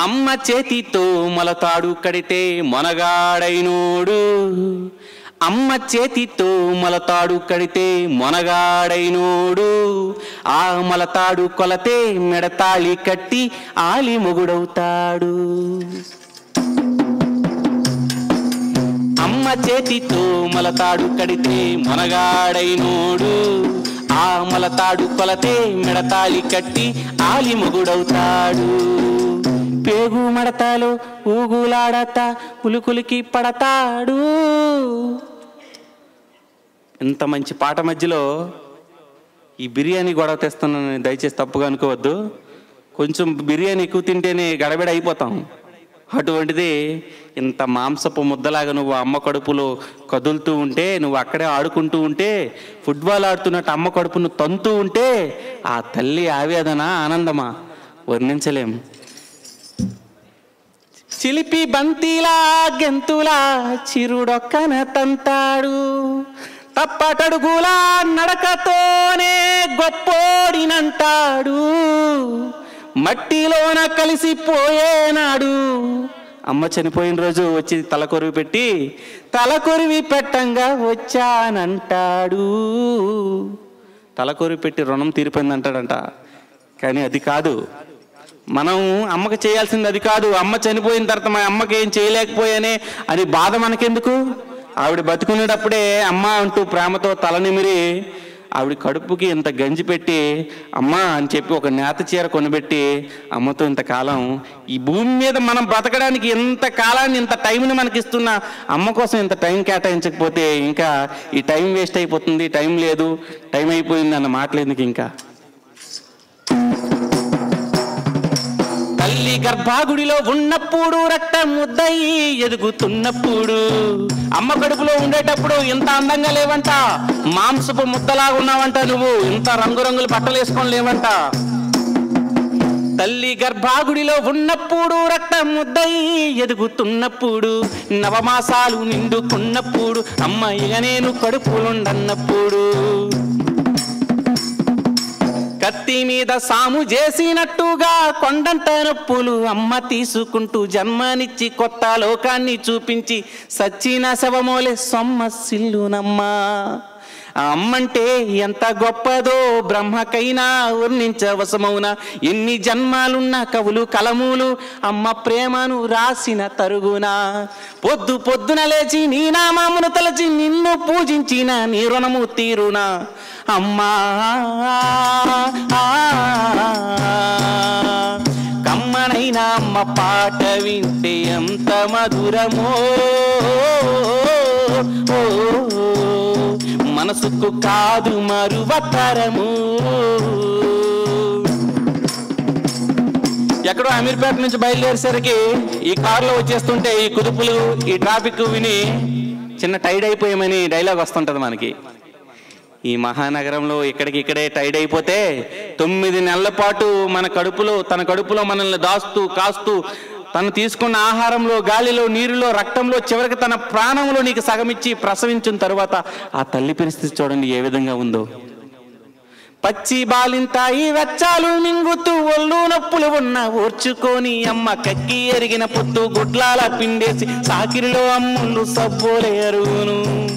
అమ్మ చేతితో మొలతాడు కడితే మొనగాడైనోడు అమ్మ చేతితో మొలతాడు కడితే మొనగాడైనోడు ఆ మొలతాడు కొలతే మెడతాళి కట్టి ఆలి మొగుడవుతాడు అమ్మ చేతితో మొలతాడు కడితే మొనగాడైనోడు ఆ మొలతాడు కొలతే మెడతాళి కట్టి ఆలి మొగుడవుతాడు పేగు మడతాలో ఊగులాడత ఉలుకులికి పడతాడు ఇంత మంచి పాట మధ్యలో ఈ బిర్యానీ గొడవ తెస్తున్నానని దయచేసి తప్పుగా అనుకోవద్దు కొంచెం బిర్యానీ ఎక్కువ తింటేనే గడబిడ అయిపోతాం అటువంటిది ఇంత మాంసపు ముద్దలాగా నువ్వు అమ్మ కడుపులో కదులుతూ ఉంటే నువ్వు అక్కడే ఆడుకుంటూ ఉంటే ఫుట్బాల్ ఆడుతున్నట్టు అమ్మ కడుపును తంతూ ఉంటే ఆ తల్లి ఆవేదన ఆనందమా వర్ణించలేం చిలిపి బంతిలా గెంతులా చిరుడొక్కన తంతాడు తప్పటడుగులా నడకతోనే గొప్పోడినంటాడు మట్టిలోన కలిసిపోయేనాడు అమ్మ చనిపోయిన రోజు వచ్చి తలకొరివి పెట్టి తలకొరివి పెట్టంగా వచ్చానంటాడు తలకొరివి పెట్టి రుణం తీరిపోయిందంటాడంట కానీ అది కాదు మనం అమ్మకి చేయాల్సింది అది కాదు అమ్మ చనిపోయిన తర్వాత మా అమ్మకి ఏం చేయలేకపోయానే అని బాధ మనకెందుకు ఆవిడ బతుకునేటప్పుడే అమ్మ అంటూ ప్రేమతో తల నిమిరి ఆవిడ కడుపుకి ఇంత గంజి పెట్టి అమ్మ అని చెప్పి ఒక నేత చీర కొనిపెట్టి అమ్మతో ఇంతకాలం ఈ భూమి మీద మనం బ్రతకడానికి ఇంత కాలాన్ని ఇంత టైంని మనకి ఇస్తున్న అమ్మ కోసం ఇంత టైం కేటాయించకపోతే ఇంకా ఈ టైం వేస్ట్ అయిపోతుంది టైం లేదు టైం అయిపోయింది అన్న మాటలు ఎందుకు ఇంకా తల్లి గర్భాగుడిలో ఉన్నప్పుడు రక్తం ముద్దయి ఎదుగుతున్నప్పుడు అమ్మ కడుపులో ఉండేటప్పుడు ఇంత అందంగా లేవంట మాంసపు ముద్దలాగా ఉన్నావంట నువ్వు ఇంత రంగురంగుల బట్టలు వేసుకొని లేవంట తల్లి గర్భాగుడిలో ఉన్నప్పుడు రక్తం ముద్దయి ఎదుగుతున్నప్పుడు నవమాసాలు నిండుకున్నప్పుడు అమ్మ ఇక నేను కడుపులుండన్నప్పుడు కత్తి మీద సాము చేసినట్టుగా కొండంత నొప్పులు అమ్మ తీసుకుంటూ జన్మనిచ్చి కొత్త లోకాన్ని చూపించి సచ్చిన శవమోలే సొమ్మ సిల్లునమ్మా ఆ అమ్మంటే ఎంత గొప్పదో బ్రహ్మకైనా వర్ణించవసమౌన ఎన్ని జన్మాలున్న కవులు కలములు అమ్మ ప్రేమను రాసిన తరుగునా పొద్దు పొద్దున లేచి నీ నామమును తలచి నిన్ను పూజించిన నీ రుణము తీరునా అమ్మా కమ్మనైనా అమ్మ పాట వింటే ఎంత మధురమో మనసుకు కాదు మరువతరము ఎక్కడో అమీర్పేట నుంచి బయలుదేరేసరికి ఈ కారులో వచ్చేస్తుంటే ఈ కుదుపులు ఈ ట్రాఫిక్ విని చిన్న టైడ్ అయిపోయామని డైలాగ్ వస్తుంటది మనకి ఈ మహానగరంలో ఇక్కడికి ఇక్కడే టైడ్ అయిపోతే తొమ్మిది నెలల పాటు మన కడుపులో తన కడుపులో మనల్ని దాస్తూ కాస్తూ తను తీసుకున్న ఆహారంలో గాలిలో నీరులో రక్తంలో చివరికి తన ప్రాణంలో నీకు సగమిచ్చి ప్రసవించిన తరువాత ఆ తల్లి పరిస్థితి చూడండి ఏ విధంగా ఉందో పచ్చి బాలింతాయి వెచ్చాలు మింగుతూ ఒళ్ళు నొప్పులు ఉన్న ఓర్చుకొని అమ్మ కక్కి ఎరిగిన పొత్తు గుడ్లాల పిండేసి సాకిరిలో అమ్ముళ్ళు సబ్బోలే అరుగును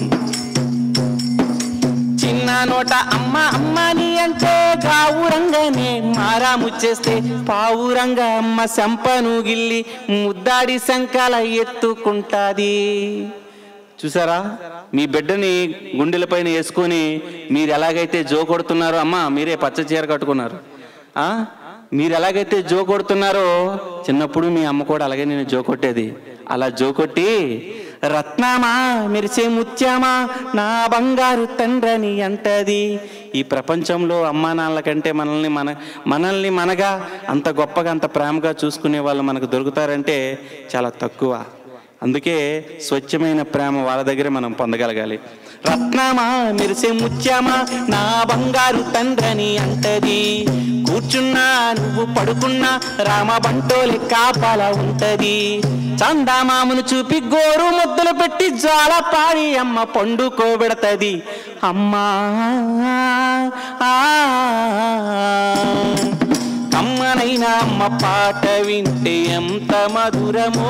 చిన్న నోట అమ్మ అమ్మని అంటే గావురంగానే మారాము చేస్తే పావురంగా అమ్మ శంపను గిల్లి ముద్దాడి శంకాల ఎత్తుకుంటాది చూసారా మీ బిడ్డని గుండెలపైన వేసుకొని మీరు ఎలాగైతే జో కొడుతున్నారో అమ్మ మీరే పచ్చ చీర కట్టుకున్నారు ఆ మీరు ఎలాగైతే జో కొడుతున్నారో చిన్నప్పుడు మీ అమ్మ కూడా అలాగే నేను జో కొట్టేది అలా జో కొట్టి రత్నమా మెరిసే ముత్యమా నా బంగారు తండ్రని అంటది ఈ ప్రపంచంలో అమ్మా నాన్నల కంటే మనల్ని మన మనల్ని మనగా అంత గొప్పగా అంత ప్రేమగా చూసుకునే వాళ్ళు మనకు దొరుకుతారంటే చాలా తక్కువ అందుకే స్వచ్ఛమైన ప్రేమ వాళ్ళ దగ్గరే మనం పొందగలగాలి రత్నమా మెరిసే ముత్యమా నా బంగారు తండ్రని అంటది కూర్చున్నా నువ్వు పడుకున్నా రామ బంటోలి కాపాల ఉంటది చందామామును చూపి గోరు ముద్దలు పెట్టి జాల పాడి అమ్మ పండుకోబెడతది అమ్మా ఆ కమ్మ కమ్మనైన అమ్మ పాట వింటే ఎంత మధురమో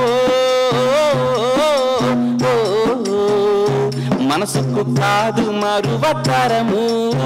మనసుకు కాదు మరువతరము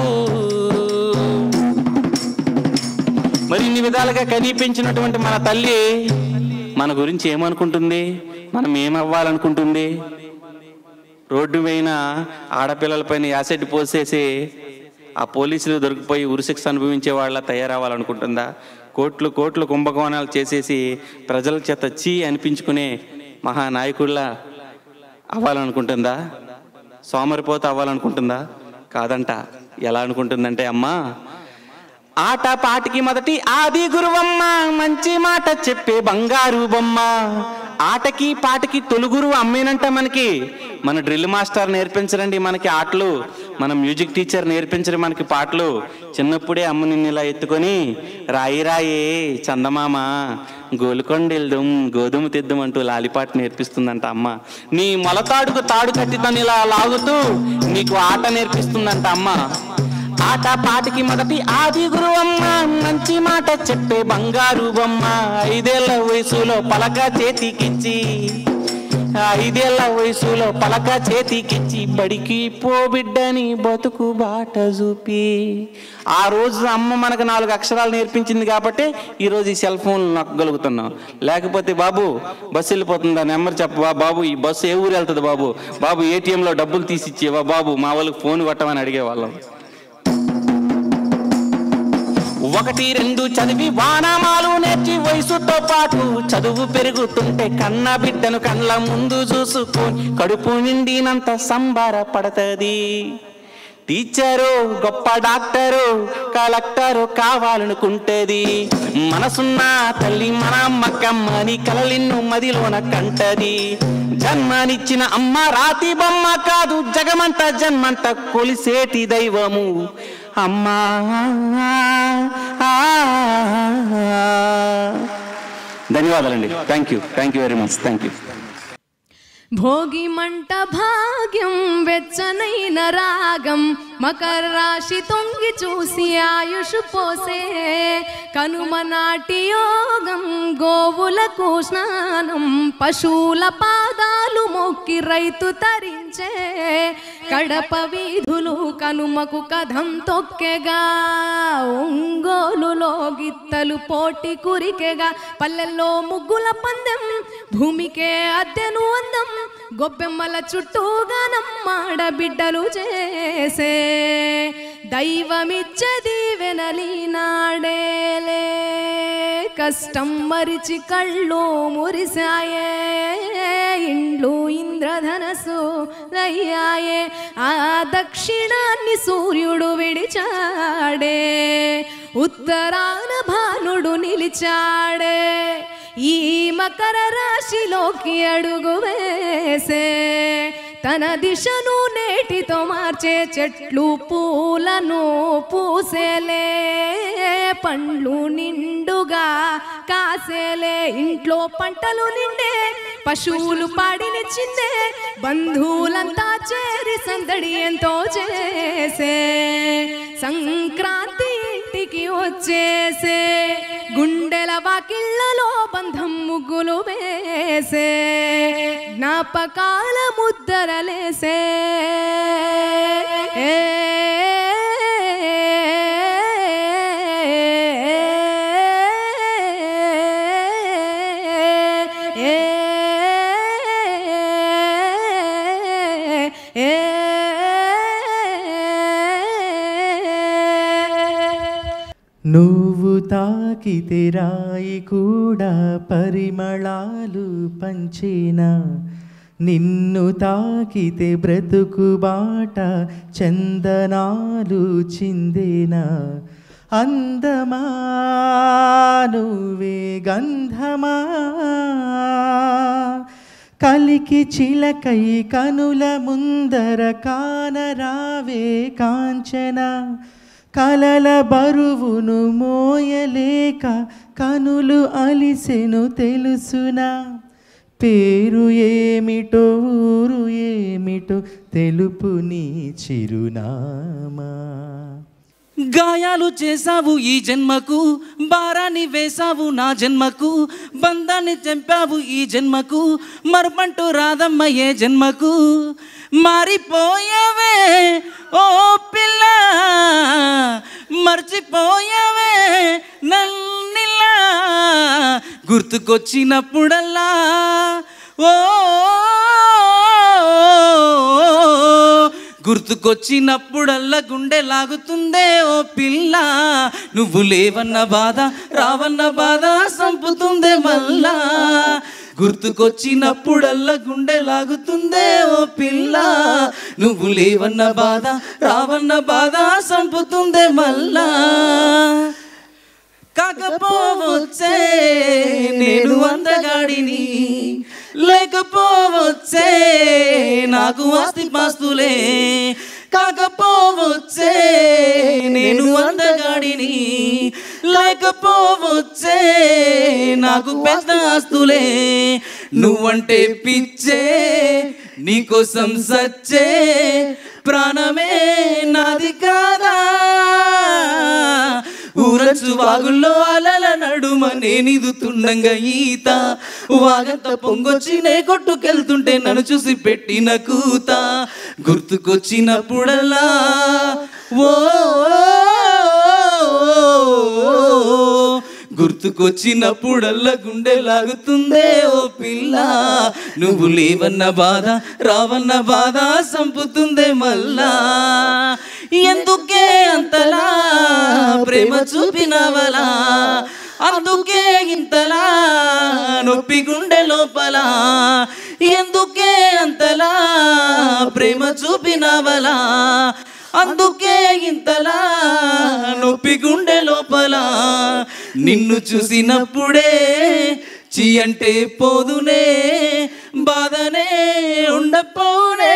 మరి ఇన్ని విధాలుగా కనిపించినటువంటి మన తల్లి మన గురించి ఏమనుకుంటుంది మనం ఏమవ్వాలనుకుంటుంది రోడ్డు పైన ఆడపిల్లలపైన యాసిడ్ పోసేసి ఆ పోలీసులు దొరికిపోయి ఉరిశిక్ష అనుభవించే వాళ్ళ తయారవ్వాలనుకుంటుందా కోట్లు కోట్లు కుంభకోణాలు చేసేసి ప్రజల చేత చీ అనిపించుకునే మహానాయకుల్లా అవ్వాలనుకుంటుందా సోమరిపోత అవ్వాలనుకుంటుందా కాదంట ఎలా అనుకుంటుందంటే అమ్మా ఆట పాటికి మొదటి ఆది గురువమ్మ మంచి మాట చెప్పే బంగారు బొమ్మ ఆటకి పాటకి తొలుగురు అమ్మేనంట మనకి మన డ్రిల్ మాస్టర్ నేర్పించరండి మనకి ఆటలు మన మ్యూజిక్ టీచర్ నేర్పించరు మనకి పాటలు చిన్నప్పుడే అమ్మ నిన్ను ఇలా ఎత్తుకొని రాయి రాయే చందమామ గోలుకొండెల్దుం గోధుమ తెద్దుం అంటూ లాలిపాట నేర్పిస్తుందంట అమ్మ నీ మొలతాడుకు తాడు కట్టి తను ఇలా లాగుతూ నీకు ఆట నేర్పిస్తుందంట అమ్మ ఆట పాటికి మొదటి ఆది గురువమ్మ మంచి మాట చెప్పే బంగారు బొమ్మ ఐదేళ్ల వయసులో పలక చేతికిచ్చి ఐదేళ్ల వయసులో పలక చేతికిచ్చి బడికి పో బిడ్డని బతుకు బాట చూపి ఆ రోజు అమ్మ మనకు నాలుగు అక్షరాలు నేర్పించింది కాబట్టి ఈరోజు ఈ సెల్ ఫోన్ నొక్కగలుగుతున్నాం లేకపోతే బాబు బస్సు వెళ్ళిపోతుందా నెంబర్ చెప్పవా బాబు ఈ బస్సు ఏ ఊరు వెళ్తుంది బాబు బాబు ఏటీఎంలో డబ్బులు తీసి ఇచ్చేవా బాబు మా వాళ్ళకి ఫోన్ కొట్టమని అడిగేవాళ్ళం ఒకటి రెండు చదివి వానామాలు నేర్చి వయసుతో పాటు చదువు పెరుగుతుంటే కన్న బిడ్డను కళ్ళ ముందు చూసుకొని కడుపు నిండినంత సంబరపడతది టీచరు గొప్ప డాక్టరు కలెక్టరు కావాలనుకుంటది మనసున్న తల్లి మన అమ్మకమ్మని కలలిన్ను మదిలోన కంటది జన్మనిచ్చిన అమ్మ రాతి బొమ్మ కాదు జగమంత జన్మంత కొలిసేటి దైవము అమ్మా ధన్యవాదాలండి thank you thank you very much thank you Bhogi మంట భాగ్యం వెచ్చనైన రాగం మకర రాశి తొంగి చూసి ఆయుష్ పోసే కనుమ నాటి యోగం గోవులకు స్నానం పశువుల పాదాలు మొక్కి రైతు తరించే కడప వీధులు కనుమకు కథం తొక్కెగా ఒంగోలులో గిత్తలు పోటీ కురికెగా పల్లెల్లో ముగ్గుల పందెం భూమికే అద్దెను అందం గొబ్బెమ్మల చుట్టూగానం మాడబిడ్డలు చేసే దైవమిచ్చది వెనలీనాడేలే కష్టం మరిచి కళ్ళు మురిసాయే ఇండ్లు ఇంద్రధనసు దయ్యాయే ఆ దక్షిణాన్ని సూర్యుడు విడిచాడే ఉత్తరాన భానుడు నిలిచాడే ఈ మకర రాశిలోకి అడుగు వేసే తన దిశను నేటితో మార్చే చెట్లు పూలను పూసేలే పండ్లు నిండుగా కాసేలే ఇంట్లో పంటలు నిండే పశువులు పాడినిచ్చిందే బంధువులంతా చేరి సందడి ఎంతో చేసే సంక్రాంతి ఇంటికి వచ్చేసే గుండెల వాకిళ్ళలో బంధం ముగ్గులు వేసే జ్ఞాపకాల ముద్దరలేసే ఏ నువ్వు తాకితే రాయి కూడా పరిమళాలు పంచేనా నిన్ను తాకితే బ్రతుకు బాట చందనాలు చిందేనా అందమా నువ్వే గంధమా కలికి చిలకై కనుల ముందర కానరావే కాంచన కలల బరువును మోయలేక కనులు అలిసెను తెలుసునా పేరు ఏమిటో ఊరు ఏమిటో తెలుపు నీ చిరునామా గాయాలు చేశావు ఈ జన్మకు భారాన్ని వేశావు నా జన్మకు బంధాన్ని చంపావు ఈ జన్మకు మరపంటూ రాదమ్మ ఏ జన్మకు మారిపోయావే ఓ పిల్ల మర్చిపోయావే నన్నిలా గుర్తుకొచ్చినప్పుడల్లా ఓ గుర్తుకొచ్చినప్పుడల్లా గుండె లాగుతుందే ఓ పిల్ల నువ్వు లేవన్న బాధ రావన్న బాధ సంపుతుందే మళ్ళా గుర్తుకొచ్చినప్పుడల్లా గుండె లాగుతుందే ఓ పిల్ల నువ్వు లేవన్న బాధ రావన్న బాధ సంపుతుందే మళ్ళా కాకపోవచ్చే నేను అందగాడిని లేకపోవచ్చే నాకు ఆస్తి పాస్తులే కాకపోవచ్చే నేను అందగాడిని లేకపోవచ్చే నాకు పెద్ద ఆస్తులే నువ్వంటే పిచ్చే నీకోసం సచ్చే ప్రాణమే నాది కాదా ఊరచ్చు వాగుల్లో అలల నడుమ నేనిదుతుండంగా ఈత వాగంత పొంగొచ్చి నే కొట్టుకెళ్తుంటే నన్ను చూసి పెట్టిన కూత గుర్తుకొచ్చినప్పుడల్లా ఓ గుర్తుకొచ్చినప్పుడల్లా గుండె లాగుతుందే ఓ పిల్ల నువ్వు లేవన్న బాధ రావన్న బాధ సంపుతుందే మళ్ళా ఎందుకే అంతలా ప్రేమ చూపినవలా అందుకే ఇంతలా నొప్పి గుండె లోపల ఎందుకే అంతలా ప్రేమ చూపినవలా అందుకే ఇంతలా నొప్పి గుండె లోపల నిన్ను చూసినప్పుడే చీ అంటే పోదునే బాధనే ఉండపోనే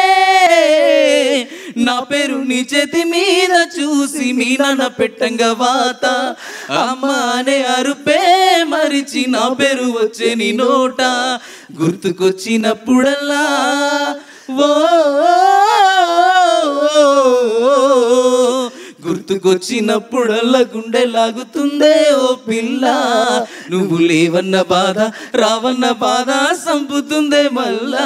నా పేరు నీ చేతి మీద చూసి మీ నాన్న పెట్టంగా వాత అమ్మ అనే అరుపే మరిచి నా పేరు వచ్చే నీ నోట గుర్తుకొచ్చినప్పుడల్లా ఓ గుర్తుకొచ్చినప్పుడల్లా గుండె లాగుతుందే ఓ పిల్ల నువ్వు లేవన్న బాధ రావన్న బాధ సంపుతుందే మళ్ళా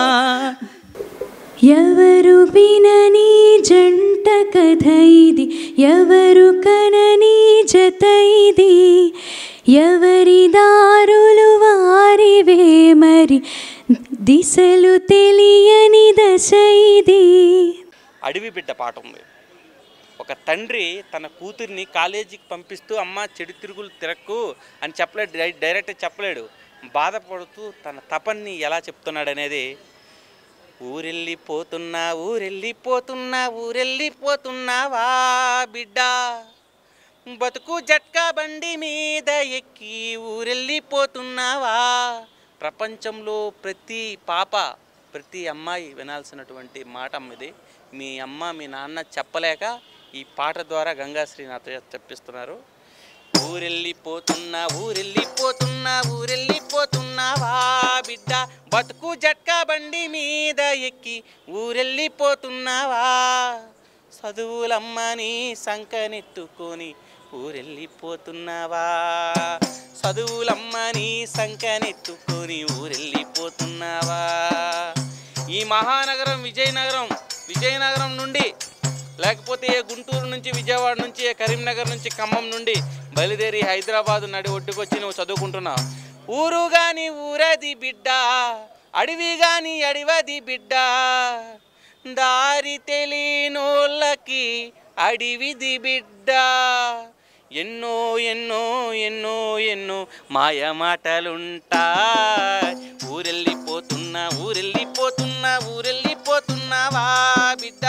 ఎవరు వినని జంట కథ ఇది ఎవరు కనని జత ఇది ఎవరి దారులు వారివే మరి దిశలు తెలియని దశ ఇది అడవి బిడ్డ పాట ఉంది ఒక తండ్రి తన కూతుర్ని కాలేజీకి పంపిస్తూ అమ్మ చెడు తిరుగులు తిరక్కు అని చెప్పలేడు డై- డైరెక్ట్ చెప్పలేడు బాధపడుతూ తన తపన్ని ఎలా చెప్తున్నాడు అనేది ఊరెళ్ళిపోతున్నా ఊరెళ్ళిపోతున్నా ఊరెళ్ళిపోతున్నావా బిడ్డ బతుకు జట్కా బండి మీద ఎక్కి ఊరెళ్ళిపోతున్నావా ప్రపంచంలో ప్రతి పాప ప్రతి అమ్మాయి వినాల్సినటువంటి మాట అమ్మ ఇది మీ అమ్మ మీ నాన్న చెప్పలేక ఈ పాట ద్వారా గంగాశ్రీ నాతో చెప్పిస్తున్నారు ఊరెళ్ళిపోతున్నా ఊరెళ్ళిపోతున్నా ఊరెళ్ళిపోతున్నావా బిడ్డ బతుకు జట్కా బండి మీద ఎక్కి ఊరెళ్ళిపోతున్నావా చదువులమ్మని సంకనెత్తుకొని ఊరెళ్ళిపోతున్నావా చదువులమ్మని సంకనెత్తుకొని ఊరెళ్ళిపోతున్నావా ఈ మహానగరం విజయనగరం విజయనగరం నుండి లేకపోతే ఏ గుంటూరు నుంచి విజయవాడ నుంచి ఏ కరీంనగర్ నుంచి ఖమ్మం నుండి బయలుదేరి హైదరాబాద్ నడి ఒడ్డుకొచ్చి నువ్వు చదువుకుంటున్నావు ఊరు గాని ఊరది బిడ్డ అడవి గాని అడివది బిడ్డ దారి తెలియనోళ్ళకి అడివిది బిడ్డ ఎన్నో ఎన్నో ఎన్నో ఎన్నో మాయ మాటలుంటా ఊరెళ్ళిపోతున్నా ఊరెళ్ళిపోతున్నా ఊరెళ్ళిపోతున్నావా బిడ్డ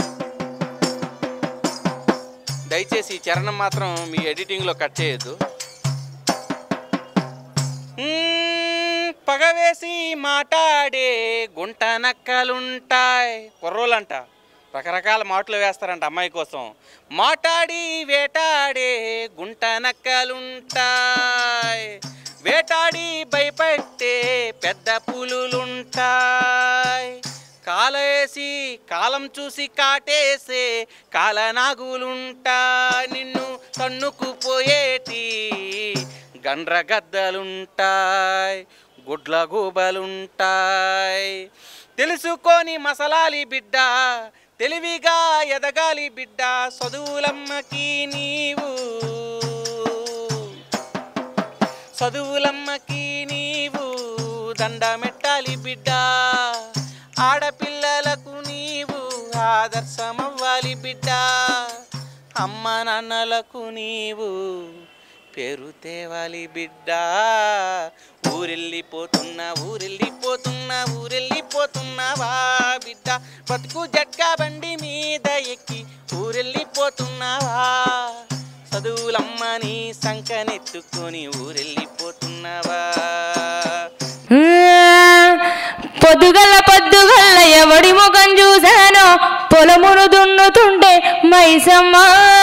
దయచేసి ఈ చరణం మాత్రం మీ ఎడిటింగ్లో కట్ చేయొద్దు మ్మ్, పగవేసి మాట్లాడే గుంట నక్కలుంటాయి కుర్రోలంట రకరకాల మాటలు వేస్తారంట అమ్మాయి కోసం మాట్లాడి వేటాడే గుంట నక్కలుంటాయి వేటాడి భయపట్టే పెద్ద పులులుంటాయి కాలేసి కాలం చూసి కాటేసే కాలనాగులుంటా నిన్ను తన్నుకుపోయేటి గండ్ర గద్దలుంటాయి గుడ్ల గూబలుంటాయి తెలుసుకొని మసలాలి బిడ్డ తెలివిగా ఎదగాలి బిడ్డ చదువులమ్మకి నీవు చదువులమ్మకి నీవు దండమెట్టాలి బిడ్డ ఆడపిల్లలకు నీవు ఆదర్శమవ్వాలి బిడ్డ అమ్మ నాన్నలకు నీవు పేరు తేవాలి బిడ్డ ఊరెళ్ళిపోతున్నా ఊరెళ్ళిపోతున్నా ఊరెళ్ళిపోతున్నావా బిడ్డ బతుకు జట్కా బండి మీద ఎక్కి ఊరెళ్ళిపోతున్నావా చదువులమ్మని సంకనెత్తుకొని ఊరెళ్ళిపోతున్నావా పొద్దుగల్ల పొద్దుగల్ల ఎవడి ముఖం చూశానో పొలమును దున్నుతుండే మైసమ్మ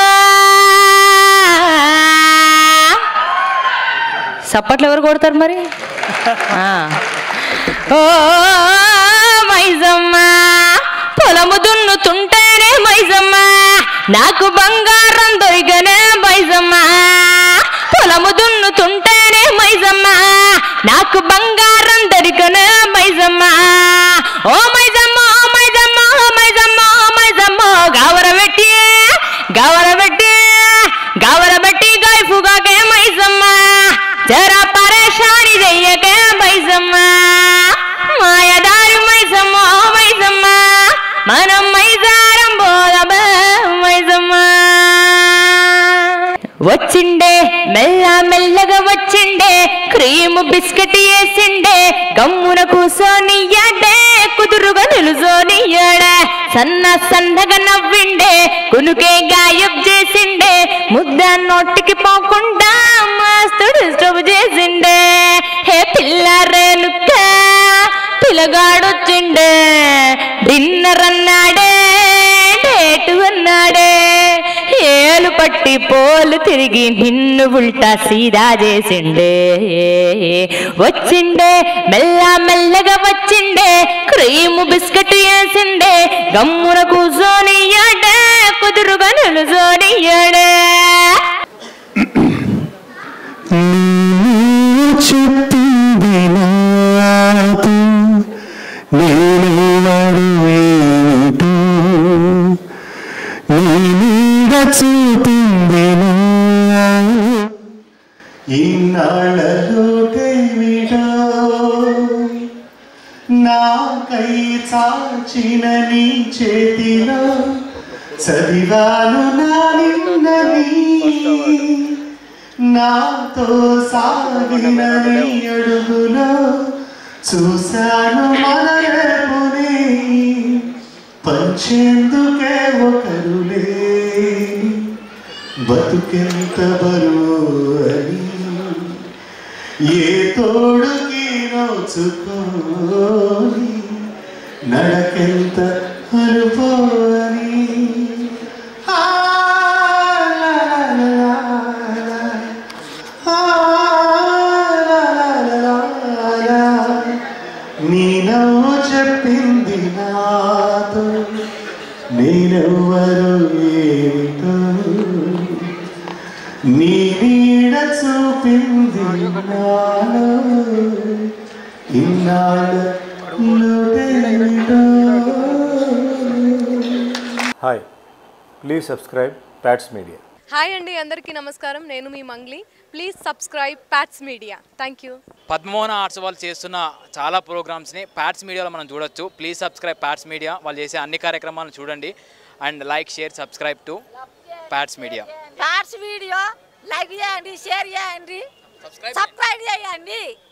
సప్పట్లు ఎవరు కొడతారు మరి ఆ. ఓ మైసమ్మ పొలము దున్నుతుంటేనే మైసమ్మ నాకు బంగారం దొరికనే మైసమ్మ పొలము దున్నుతుంటేనే మైసమ్మ నాకు బంగారం దొరికనే మైసమ్మ ఓ మైసమ్మ ఓ మైసమ్మ ఓ మైసమ్మ ఓ మైసమ్మ గవరబెట్టి గవరబెట్టి గవరబెట్టి గైఫుగాకే మైసమ్మ జరా పరేషాని చెయ్యకే మైసమ్మ మాయదారి మైసమ్మ ఓ మైసమ్మ మనం మైసారం పోదమా మైసమ్మ వచ్చిండే మెల్ల మెల్లగా వచ్చిండే క్రీము బిస్కెట్ వేసిండే గమ్మున కూసోనియ్యాడే కుదురుగా నిలుసోనియ్యాడే సన్న సన్నగా నవ్విండే కునుకే గాయబ్ చేసిండే ముద్ద నోటికి పోకుండా మస్తు డిస్టర్బ్ చేసిండే హే పిల్ల రేణుక పిల్లగాడొచ్చిండే డిన్నర్ అన్నాడే డేటు అన్నాడే ఏలు పట్టి పోలు తిరిగి నిన్ను ఉల్టా సీదా చేసిండే వచ్చిండే మెల్ల మెల్లగా వచ్చిండే క్రీము బిస్కెట్ వేసిండే గమ్మున కూసోనియాడే కుదురుగా నిలుసోనియాడే చెప్పింది నాతో నేనేవాడు ఏమిటో నీ నీడ చూపింది నా ఇన్నాళ్ళలో కైమిటో నాకై చాచిన నీ చేతిలో చదివాను నా నిన్నని నాతో సాగిన నీ అడుగులో చూశాను మన రేపుని పంచేందుకే ఒకరులే బతుకెంత బరువు అని ఏ తోడుకి నోచుకోని నడకెంత అనుభవని ఆ, లా, లా, లా, లా. ఆ, లా, లా, లా, లా. నీ నవ్వు చెప్పింది నాతో నేనెవ్వరు ఏమిటో నీ నీడ చూపింది నాలో ఇన్నాళ్ళ లోటేమిటో hi please subscribe Pats Media hi అండి అందరికీ నమస్కారం నేను మీ Mangli please subscribe Pats Media thank you Padmamohana arts వాళ్ళు చేస్తున్న చాలా ప్రోగ్రామ్స్ని ప్యాట్స్ మీడియాలో మనం చూడొచ్చు ప్లీజ్ సబ్స్క్రైబ్ ప్యాట్స్ మీడియా వాళ్ళు చేసే అన్ని కార్యక్రమాలను చూడండి and like share subscribe to Pats Media parts video like చేయండి షేర్ చేయండి సబ్స్క్రైబ్ చేయండి